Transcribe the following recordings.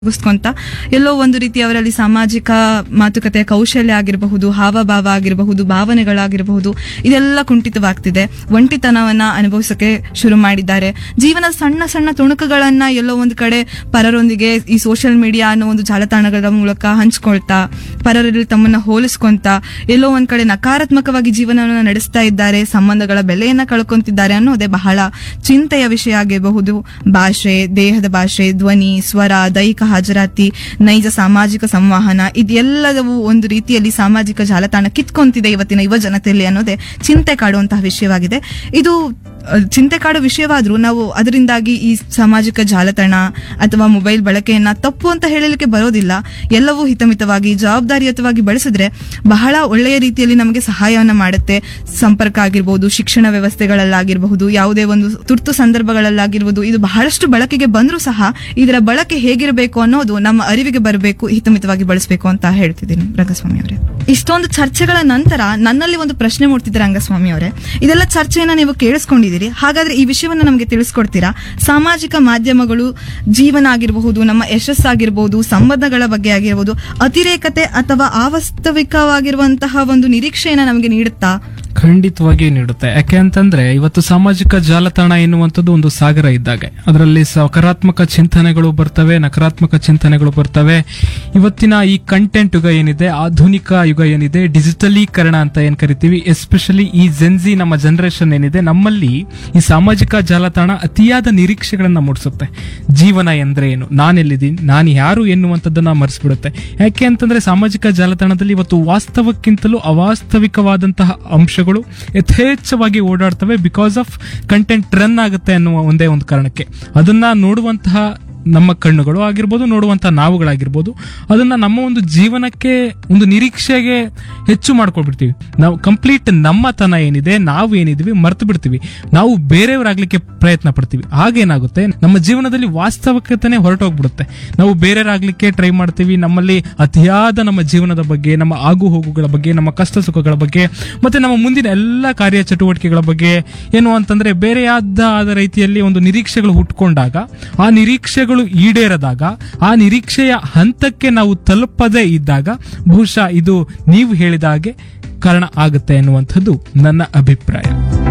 ಮುಗಿಸ್ಕೊಂತ ಎಲ್ಲೋ ಒಂದು ರೀತಿ ಅವರಲ್ಲಿ ಸಾಮಾಜಿಕ ಮಾತುಕತೆಯ ಕೌಶಲ್ಯ ಆಗಿರಬಹುದು ಹಾವಭಾವ ಆಗಿರಬಹುದು ಭಾವನೆಗಳಾಗಿರಬಹುದು ಇದೆಲ್ಲ ಕುಂಠಿತವಾಗ್ತಿದೆ ಒಂಟಿತನವನ್ನ ಅನುಭವಿಸಕ್ಕೆ ಶುರು ಮಾಡಿದ್ದಾರೆ ಜೀವನದ ಸಣ್ಣ ಸಣ್ಣ ತುಣುಕುಗಳನ್ನ ಎಲ್ಲೋ ಒಂದು ಕಡೆ ಪರರೊಂದಿಗೆ ಈ ಸೋಷಿಯಲ್ ಮೀಡಿಯಾ ಅನ್ನೋ ಒಂದು ಜಾಲತಾಣಗಳ ಮೂಲಕ ಹಂಚ್ಕೊಳ್ತಾ ಪರರಲ್ಲಿ ತಮ್ಮನ್ನ ಹೋಲಿಸ್ಕೊಂತ ಎಲ್ಲೋ ಒಂದ್ ಕಡೆ ನಕಾರಾತ್ಮಕವಾಗಿ ಜೀವನವನ್ನು ನಡೆಸ್ತಾ ಇದ್ದಾರೆ ಸಂಬಂಧಗಳ ಬೆಲೆಯನ್ನ ಕಳ್ಕೊಂತಿದ್ದಾರೆ ಅನ್ನೋದೇ ಬಹಳ ಚಿಂತೆಯ ವಿಷಯ ಆಗಿರಬಹುದು ಭಾಷೆ ದೇಹದ ಭಾಷೆ ಧ್ವನಿ ಸ್ವರ ದೈಹಿಕ ಹಾಜರಾತಿ ನೈಜ ಸಾಮಾಜಿಕ ಸಂವಹನ ಇದೆಲ್ಲವೂ ಒಂದು ರೀತಿಯಲ್ಲಿ ಸಾಮಾಜಿಕ ಜಾಲತಾಣ ಕಿತ್ಕೊಂತಿದೆ ಇವತ್ತಿನ ಯುವ ಜನತೆಯಲ್ಲಿ ಅನ್ನೋದೇ ಚಿಂತೆ ಕಾಡುವಂತಹ ವಿಷಯವಾಗಿದೆ ಇದು ಅಹ್, ಚಿಂತೆ ಕಾಡೋ ವಿಷಯವಾದ್ರೂ ನಾವು ಅದರಿಂದಾಗಿ ಈ ಸಾಮಾಜಿಕ ಜಾಲತಾಣ ಅಥವಾ ಮೊಬೈಲ್ ಬಳಕೆಯನ್ನ ತಪ್ಪು ಅಂತ ಹೇಳಲಿಕ್ಕೆ ಬರೋದಿಲ್ಲ ಎಲ್ಲವೂ ಹಿತಮಿತವಾಗಿ ಜವಾಬ್ದಾರಿಯುತವಾಗಿ ಬಳಸಿದ್ರೆ ಬಹಳ ಒಳ್ಳೆಯ ರೀತಿಯಲ್ಲಿ ನಮಗೆ ಸಹಾಯವನ್ನ ಮಾಡುತ್ತೆ ಸಂಪರ್ಕ ಆಗಿರ್ಬೋದು ಶಿಕ್ಷಣ ವ್ಯವಸ್ಥೆಗಳಲ್ಲಾಗಿರಬಹುದು ಯಾವುದೇ ಒಂದು ತುರ್ತು ಸಂದರ್ಭಗಳಲ್ಲಾಗಿರ್ಬೋದು ಇದು ಬಹಳಷ್ಟು ಬಳಕೆಗೆ ಬಂದರೂ ಸಹ ಇದರ ಬಳಕೆ ಹೇಗಿರಬೇಕು ಅನ್ನೋದು ನಮ್ಮ ಅರಿವಿಗೆ ಬರಬೇಕು ಹಿತಮಿತವಾಗಿ ಬಳಸಬೇಕು ಅಂತ ಹೇಳ್ತಿದ್ದೀನಿ ರಂಗಸ್ವಾಮಿ ಅವರೇ ಇಷ್ಟೊಂದು ಚರ್ಚೆಗಳ ನಂತರ ನನ್ನಲ್ಲಿ ಒಂದು ಪ್ರಶ್ನೆ ಮೂಡ್ತಿದೆ ರಂಗಸ್ವಾಮಿ ಅವರೇ ಇದೆಲ್ಲ ಚರ್ಚೆಯನ್ನ ನೀವು ಕೇಳಿಸ್ಕೊಂಡಿದ್ದೀರಿ ಹಾಗಾದ್ರೆ ಈ ವಿಷಯವನ್ನ ನಮಗೆ ತಿಳಿಸ್ಕೊಡ್ತೀರಾ ಸಾಮಾಜಿಕ ಮಾಧ್ಯಮಗಳು ಜೀವನ ಆಗಿರಬಹುದು ನಮ್ಮ ಯಶಸ್ಸಾಗಿರ್ಬೋದು ಸಂಬಂಧಗಳ ಬಗ್ಗೆ ಆಗಿರ್ಬೋದು ಅತಿರೇಕತೆ ಅಥವಾ ಅವಾಸ್ತವಿಕವಾಗಿರುವಂತಹ ಒಂದು ನಿರೀಕ್ಷೆಯನ್ನ ನಮಗೆ ನೀಡುತ್ತಾ ಖಂಡಿತವಾಗಿಯೂ ನೀಡುತ್ತೆ ಯಾಕೆ ಅಂತಂದ್ರೆ ಇವತ್ತು ಸಾಮಾಜಿಕ ಜಾಲತಾಣ ಎನ್ನುವಂಥದ್ದು ಒಂದು ಸಾಗರ ಇದ್ದಾಗೆ ಅದರಲ್ಲಿ ಸಕಾರಾತ್ಮಕ ಚಿಂತನೆಗಳು ಬರ್ತವೆ ನಕಾರಾತ್ಮಕ ಚಿಂತನೆಗಳು ಬರ್ತವೆ ಇವತ್ತಿನ ಈ ಕಂಟೆಂಟ್ ಯುಗ ಏನಿದೆ ಆಧುನಿಕ ಯುಗ ಏನಿದೆ ಡಿಜಿಟಲೀಕರಣ ಅಂತ ಏನ್ ಕರಿತೀವಿ ಎಸ್ಪೆಷಲಿ ಈ ಜೆನ್ಜಿ ನಮ್ಮ ಜನರೇಷನ್ ಏನಿದೆ ನಮ್ಮಲ್ಲಿ ಈ ಸಾಮಾಜಿಕ ಜಾಲತಾಣ ಅತಿಯಾದ ನಿರೀಕ್ಷೆಗಳನ್ನ ಮೂಡಿಸುತ್ತೆ ಜೀವನ ಎಂದ್ರೆ ಏನು ನಾನೆಲ್ಲಿದ್ದೀನಿ ನಾನು ಯಾರು ಎನ್ನುವಂಥದ್ದನ್ನ ಮರೆಸ್ಬಿಡುತ್ತೆ ಯಾಕೆ ಅಂತಂದ್ರೆ ಸಾಮಾಜಿಕ ಜಾಲತಾಣದಲ್ಲಿ ಇವತ್ತು ವಾಸ್ತವಕ್ಕಿಂತಲೂ ಅವಾಸ್ತವಿಕವಾದಂತಹ ಅಂಶಗಳು ಯಥೇಚ್ಛವಾಗಿ ಓಡಾಡ್ತವೆ ಬಿಕಾಸ್ ಆಫ್ ಕಂಟೆಂಟ್ ರನ್ ಆಗುತ್ತೆ ಅನ್ನುವ ಒಂದೇ ಒಂದು ಕಾರಣಕ್ಕೆ ಅದನ್ನ ನೋಡುವಂತಹ ನಮ್ಮ ಕಣ್ಣುಗಳು ಆಗಿರ್ಬೋದು ನೋಡುವಂತಹ ನಾವುಗಳಾಗಿರ್ಬೋದು ಅದನ್ನ ನಮ್ಮ ಒಂದು ಜೀವನಕ್ಕೆ ಒಂದು ನಿರೀಕ್ಷೆಗೆ ಹೆಚ್ಚು ಮಾಡ್ಕೊಳ್ಬಿಡ್ತೀವಿ ನಾವು ಕಂಪ್ಲೀಟ್ ನಮ್ಮತನ ಏನಿದೆ ನಾವು ಏನಿದೀವಿ ಮರ್ತು ಬಿಡ್ತೀವಿ ನಾವು ಬೇರೆಯವರಾಗ್ಲಿಕ್ಕೆ ಪ್ರಯತ್ನ ಪಡ್ತೀವಿ ಆಗೇನಾಗುತ್ತೆ ನಮ್ಮ ಜೀವನದಲ್ಲಿ ವಾಸ್ತವಿಕತೆನೆ ಹೊರಟೋಗ್ಬಿಡುತ್ತೆ ನಾವು ಬೇರೆಯವರಾಗ್ಲಿಕ್ಕೆ ಟ್ರೈ ಮಾಡ್ತೀವಿ ನಮ್ಮಲ್ಲಿ ಅತಿಯಾದ ನಮ್ಮ ಜೀವನದ ಬಗ್ಗೆ ನಮ್ಮ ಆಗು ಹೋಗುಗಳ ಬಗ್ಗೆ ನಮ್ಮ ಕಷ್ಟ ಸುಖಗಳ ಬಗ್ಗೆ ಮತ್ತೆ ನಮ್ಮ ಮುಂದಿನ ಎಲ್ಲ ಕಾರ್ಯ ಚಟುವಟಿಕೆಗಳ ಬಗ್ಗೆ ಏನು ಅಂತಂದ್ರೆ ಬೇರೆಯಾದ ಆದ ರೀತಿಯಲ್ಲಿ ಒಂದು ನಿರೀಕ್ಷೆಗಳು ಹುಟ್ಕೊಂಡಾಗ ಆ ನಿರೀಕ್ಷೆಗಳು ಈಡೇರದಾಗ ಆ ನಿರೀಕ್ಷೆಯ ಹಂತಕ್ಕೆ ನಾವು ತಲುಪದೇ ಇದ್ದಾಗ ಬಹುಶಃ ಇದು ನೀವು ಹೇಳಿದ ಹಾಗೆ ಕಾರಣ ಆಗುತ್ತೆ ಎನ್ನುವಂಥದ್ದು ನನ್ನ ಅಭಿಪ್ರಾಯ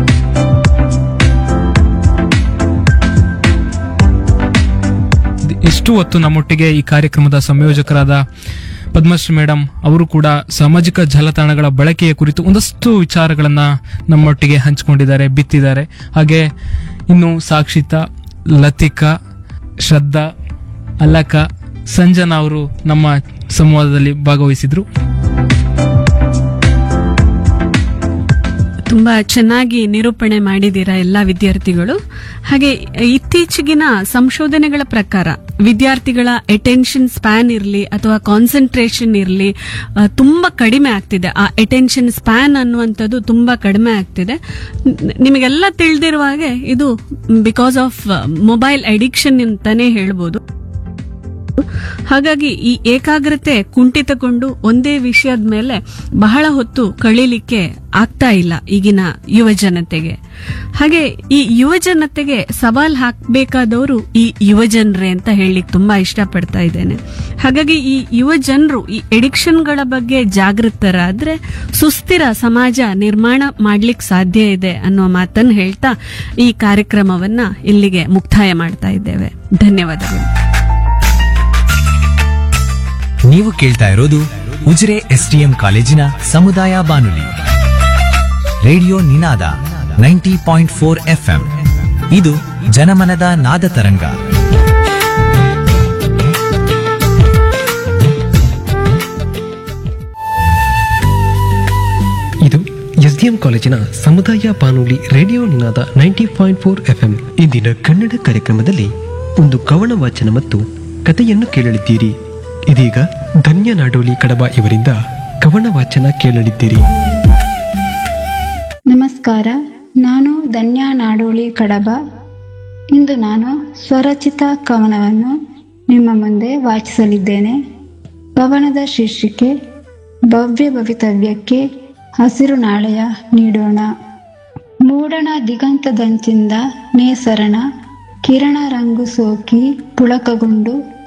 ಎಷ್ಟು ಹೊತ್ತು ನಮ್ಮೊಟ್ಟಿಗೆ ಈ ಕಾರ್ಯಕ್ರಮದ ಸಂಯೋಜಕರಾದ ಪದ್ಮಶ್ರೀ ಮೇಡಮ್ ಅವರು ಕೂಡ ಸಾಮಾಜಿಕ ಜಾಲತಾಣಗಳ ಬಳಕೆಯ ಕುರಿತು ಒಂದಷ್ಟು ವಿಚಾರಗಳನ್ನ ನಮ್ಮೊಟ್ಟಿಗೆ ಹಂಚಿಕೊಂಡಿದ್ದಾರೆ ಬಿತ್ತಿದ್ದಾರೆ ಹಾಗೆ ಇನ್ನು ಸಾಕ್ಷಿತಾ ಲತಿಕಾ ಶ್ರದ್ಧಾ ಅಲಕ ಸಂಜನಾ ಅವರು ನಮ್ಮ ಸಂವಾದದಲ್ಲಿ ಭಾಗವಹಿಸಿದ್ರು ತುಂಬಾ ಚೆನ್ನಾಗಿ ನಿರೂಪಣೆ ಮಾಡಿದ್ದೀರಾ ಎಲ್ಲ ವಿದ್ಯಾರ್ಥಿಗಳು ಹಾಗೆ ಇತ್ತೀಚೆಗಿನ ಸಂಶೋಧನೆಗಳ ಪ್ರಕಾರ ವಿದ್ಯಾರ್ಥಿಗಳ ಅಟೆನ್ಷನ್ ಸ್ಪ್ಯಾನ್ ಇರಲಿ ಅಥವಾ ಕಾನ್ಸಂಟ್ರೇಷನ್ ಇರಲಿ ತುಂಬಾ ಕಡಿಮೆ ಆಗ್ತಿದೆ ಆ ಅಟೆನ್ಷನ್ ಸ್ಪ್ಯಾನ್ ಅನ್ನುವಂಥದ್ದು ತುಂಬಾ ಕಡಿಮೆ ಆಗ್ತಿದೆ ನ- ನಿಮಗೆಲ್ಲ ತಿಳಿದಿರುವ ಹಾಗೆ ಇದು ಬಿಕಾಸ್ ಆಫ್ ಮೊಬೈಲ್ ಅಡಿಕ್ಷನ್ ಅಂತಾನೆ ಹೇಳ್ಬೋದು ಹಾಗಾಗಿ ಈ ಏಕಾಗ್ರತೆ ಕುಂಠಿತಗೊಂಡು ಒಂದೇ ವಿಷಯದ ಮೇಲೆ ಬಹಳ ಹೊತ್ತು ಕಳೀಲಿಕ್ಕೆ ಆಗ್ತಾ ಇಲ್ಲ ಈಗಿನ ಯುವ ಜನತೆಗೆ ಹಾಗೆ ಈ ಯುವ ಜನತೆಗೆ ಸವಾಲ್ ಹಾಕಬೇಕಾದವರು ಈ ಯುವ ಜನರೇ ಅಂತ ಹೇಳಲಿಕ್ಕೆ ತುಂಬಾ ಇಷ್ಟಪಡ್ತಾ ಇದ್ದೇನೆ ಹಾಗಾಗಿ ಈ ಯುವ ಜನರು ಈ ಎಡಿಕ್ಷನ್ಗಳ ಬಗ್ಗೆ ಜಾಗೃತರಾದ್ರೆ ಸುಸ್ಥಿರ ಸಮಾಜ ನಿರ್ಮಾಣ ಮಾಡ್ಲಿಕ್ಕೆ ಸಾಧ್ಯ ಇದೆ ಅನ್ನುವ ಮಾತನ್ನು ಹೇಳ್ತಾ ಈ ಕಾರ್ಯಕ್ರಮವನ್ನ ಇಲ್ಲಿಗೆ ಮುಕ್ತಾಯ ಮಾಡ್ತಾ ಇದ್ದೇವೆ ಧನ್ಯವಾದಗಳು ನೀವು ಕೇಳ್ತಾ ಇರೋದು ಉಜಿರೆ ಎಸ್ಟಿಎಂ ಕಾಲೇಜಿನ ಸಮುದಾಯ ಬಾನುಲಿ radio Ninada ninety point four FM ಇದು ಜನಮನದ ನಾದ ತರಂಗ ಇದು ಎಸ್ಡಿಎಂ ಕಾಲೇಜಿನ ಸಮುದಾಯ ಬಾನುಲಿ radio Ninada ninety point four FM ಇಂದಿನ ಕನ್ನಡ ಕಾರ್ಯಕ್ರಮದಲ್ಲಿ ಒಂದು ಕವನ ವಾಚನ ಮತ್ತು ಕಥೆಯನ್ನು ಕೇಳಲಿದ್ದೀರಿ ಇದೀಗ ಧನ್ಯ ನಾಡೋಲಿ ಕಡಬ ಇವರಿಂದ ಕವನ ವಾಚನ ಕೇಳಲಿದ್ದೀರಿ ನಮಸ್ಕಾರ ನಾನು ಧನ್ಯ ನಾಡೋಳಿ ಕಡಬ ಇಂದು ನಾನು ಸ್ವರಚಿತ ಕವನವನ್ನು ನಿಮ್ಮ ಮುಂದೆ ವಾಚಿಸಲಿದ್ದೇನೆ ಕವನದ ಶೀರ್ಷಿಕೆ ಭವ್ಯ ಭವಿತವ್ಯಕ್ಕೆ ಹಸಿರು ನಾಳೆಯ ನೀಡೋಣ ಮೂಡಣ ದಿಗಂತದಂಚಿಂದ ನೇಸರಣ ಕಿರಣ ರಂಗು ಸೋಕಿ ಪುಳಕಗೊಂಡು